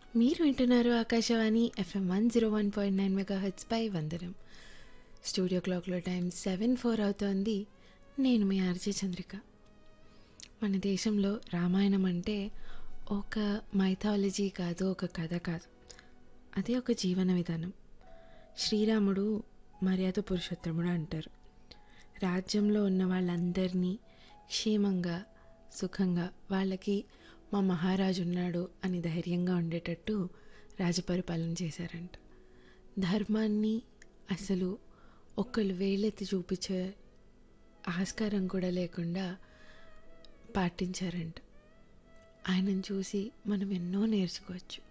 మీరు వింటున్నారు Akashvani FM one zero one point nine mega H పై వందనం స్టూడియో క్లాక్లో టైం సెవెన్ ఫోర్ అవుతోంది నేను మీ ఆర్జే చంద్రిక మన దేశంలో రామాయణం అంటే ఒక మైథాలజీ కాదు ఒక కథ కాదు అది ఒక జీవన విధానం శ్రీరాముడు మర్యాద పురుషోత్తముడు అంటారు రాజ్యంలో ఉన్న వాళ్ళందరినీ క్షేమంగా సుఖంగా వాళ్ళకి మా మహారాజు ఉన్నాడు అని ధైర్యంగా ఉండేటట్టు రాజపరిపాలన చేశారంట ధర్మాన్ని అసలు ఒకళ్ళు వేలెత్తి చూపించే ఆస్కారం కూడా లేకుండా పాటించారంట ఆయనను చూసి మనం ఎన్నో నేర్చుకోవచ్చు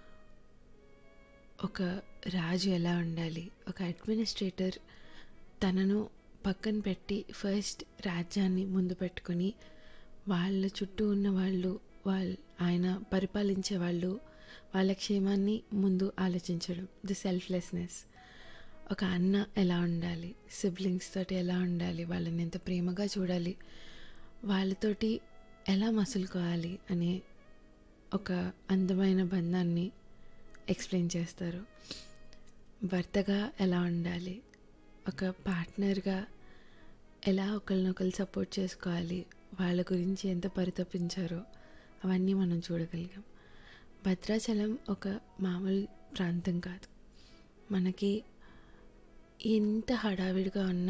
ఒక రాజు ఎలా ఉండాలి ఒక అడ్మినిస్ట్రేటర్ తనను పక్కన పెట్టి ఫస్ట్ రాజ్యాన్ని ముందు పెట్టుకొని వాళ్ళ చుట్టూ ఉన్న వాళ్ళు వాళ్ళ ఆయన పరిపాలించే వాళ్ళు వాళ్ళ క్షేమాన్ని ముందు ఆలోచించడం ది సెల్ఫ్లెస్నెస్ ఒక అన్న ఎలా ఉండాలి సిబ్లింగ్స్ తోటి ఎలా ఉండాలి వాళ్ళని ఎంత ప్రేమగా చూడాలి వాళ్ళతోటి ఎలా మసులుకోవాలి అనే ఒక అందమైన బంధాన్ని ఎక్స్ప్లెయిన్ చేస్తారు భర్తగా ఎలా ఉండాలి ఒక పార్ట్నర్గా ఎలా ఒకరినొకరు సపోర్ట్ చేసుకోవాలి వాళ్ళ గురించి ఎంత పరితపించారో అవన్నీ మనం చూడగలిగాం భద్రాచలం ఒక మామూలు ప్రాంతం కాదు మనకి ఎంత హడావిడిగా ఉన్న